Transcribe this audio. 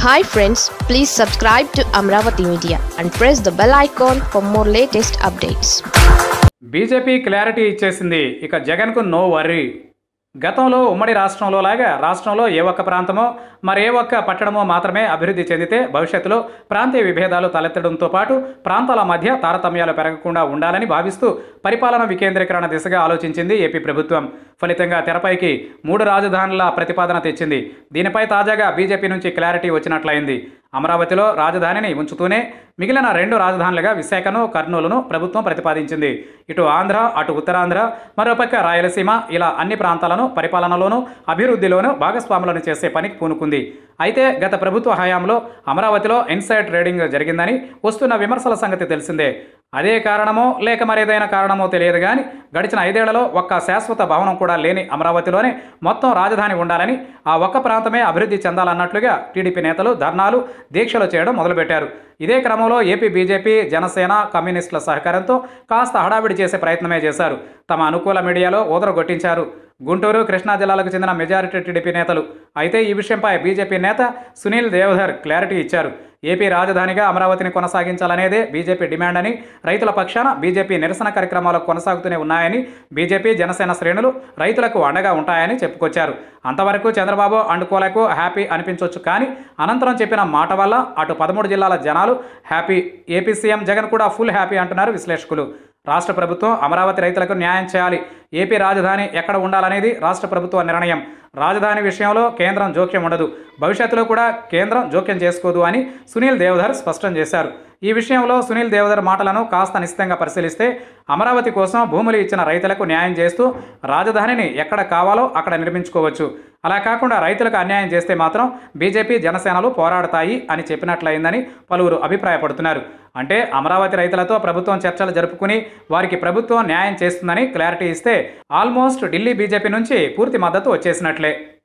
hi friends please subscribe to Amaravati media and press the bell icon for more latest updates BJP clarity ఇచ్చేసింది ఇక జగన్కు no worry గతంలో ఉమ్మడి రాష్ట్రంలో లాగా రాష్ట్రంలో ఏ ఒక్క ప్రాంతమో మరి ఏ ఒక్క పట్టణమో మాత్రమే అభివృద్ధి చెందితే భవిష్యత్తులో ప్రాంతీయ విభేదాలు తలెత్తడంతో పాటు ప్రాంతాల మధ్య తారతమ్యాలు పెరగకుండా ఉండాలని భావిస్తూ పరిపాలన వికేంద్రీకరణ దిశగా ఆలోచించింది ఏపీ ప్రభుత్వం ఫలితంగా తెరపైకి మూడు రాజధానుల ప్రతిపాదన తెచ్చింది దీనిపై తాజాగా బీజేపీ నుంచి క్లారిటీ వచ్చినట్లయింది అమరావతిలో రాజధానిని ఉంచుతూనే మిగిలిన రెండు రాజధానులుగా విశాఖను కర్నూలును ప్రభుత్వం ప్రతిపాదించింది ఇటు ఆంధ్ర అటు ఉత్తరాంధ్ర మరోపక్క రాయలసీమ ఇలా అన్ని ప్రాంతాలను పరిపాలనలోనూ అభివృద్ధిలోనూ భాగస్వాములను చేసే పనికి పూనుకుంది అయితే గత ప్రభుత్వ హయాంలో అమరావతిలో ఇన్సైడ్ ట్రేడింగ్ జరిగిందని వస్తున్న విమర్శల సంగతి తెలిసిందే అదే కారణమో లేక మరేదైనా కారణమో తెలియదు కానీ గడిచిన ఐదేళ్లలో ఒక్క శాశ్వత భవనం కూడా లేని అమరావతిలోనే మొత్తం రాజధాని ఉండాలని ఆ ఒక్క ప్రాంతమే అభివృద్ధి చెందాలన్నట్లుగా టీడీపీ నేతలు ధర్నాలు దీక్షలు చేయడం మొదలుపెట్టారు ఇదే క్రమంలో ఏపీ బీజేపీ జనసేన కమ్యూనిస్టుల సహకారంతో కాస్త హడావిడి చేసే ప్రయత్నమే చేశారు తమ అనుకూల మీడియాలో ఊదరగొట్టించారు గుంటూరు కృష్ణా జిల్లాలకు చెందిన మెజారిటీ టీడీపీ నేతలు అయితే ఈ విషయంపై బీజేపీ నేత సునీల్ దేవధర్ క్లారిటీ ఇచ్చారు ఏపీ రాజధానిగా అమరావతిని కొనసాగించాలనేదే బీజేపీ డిమాండ్ అని రైతుల పక్షాన బీజేపీ నిరసన కార్యక్రమాలు కొనసాగుతూనే ఉన్నాయని బీజేపీ జనసేన శ్రేణులు రైతులకు అండగా ఉంటాయని చెప్పుకొచ్చారు అంతవరకు చంద్రబాబు అండుకోలకు హ్యాపీ అనిపించవచ్చు కానీ అనంతరం చెప్పిన మాట వల్ల అటు పదమూడు జిల్లాల జనాలు హ్యాపీ ఏపీ సీఎం జగన్ కూడా ఫుల్ హ్యాపీ అంటున్నారు విశ్లేషకులు రాష్ట్ర ప్రభుత్వం అమరావతి రైతులకు న్యాయం చేయాలి ఏపీ రాజధాని ఎక్కడ ఉండాలనేది రాష్ట్ర ప్రభుత్వ నిర్ణయం రాజధాని విషయంలో కేంద్రం జోక్యం ఉండదు భవిష్యత్తులో కూడా కేంద్రం జోక్యం చేసుకోదు అని సునీల్ దేవధర్ స్పష్టం చేశారు ఈ విషయంలో సునీల్ దేవధర్ మాటలను కాస్త నిశ్చితంగా పరిశీలిస్తే అమరావతి కోసం భూములు ఇచ్చిన రైతులకు న్యాయం చేస్తూ రాజధానిని ఎక్కడ కావాలో అక్కడ నిర్మించుకోవచ్చు అలా కాకుండా రైతులకు అన్యాయం చేస్తే మాత్రం బీజేపీ జనసేనలు పోరాడతాయి అని చెప్పినట్లయిందని పలువురు అభిప్రాయపడుతున్నారు అంటే అమరావతి రైతులతో ప్రభుత్వం చర్చలు జరుపుకుని వారికి ప్రభుత్వం న్యాయం చేస్తుందని క్లారిటీ ఇస్తే ఆల్మోస్ట్ ఢిల్లీ బీజేపీ నుంచి పూర్తి మద్దతు వచ్చేసినట్లే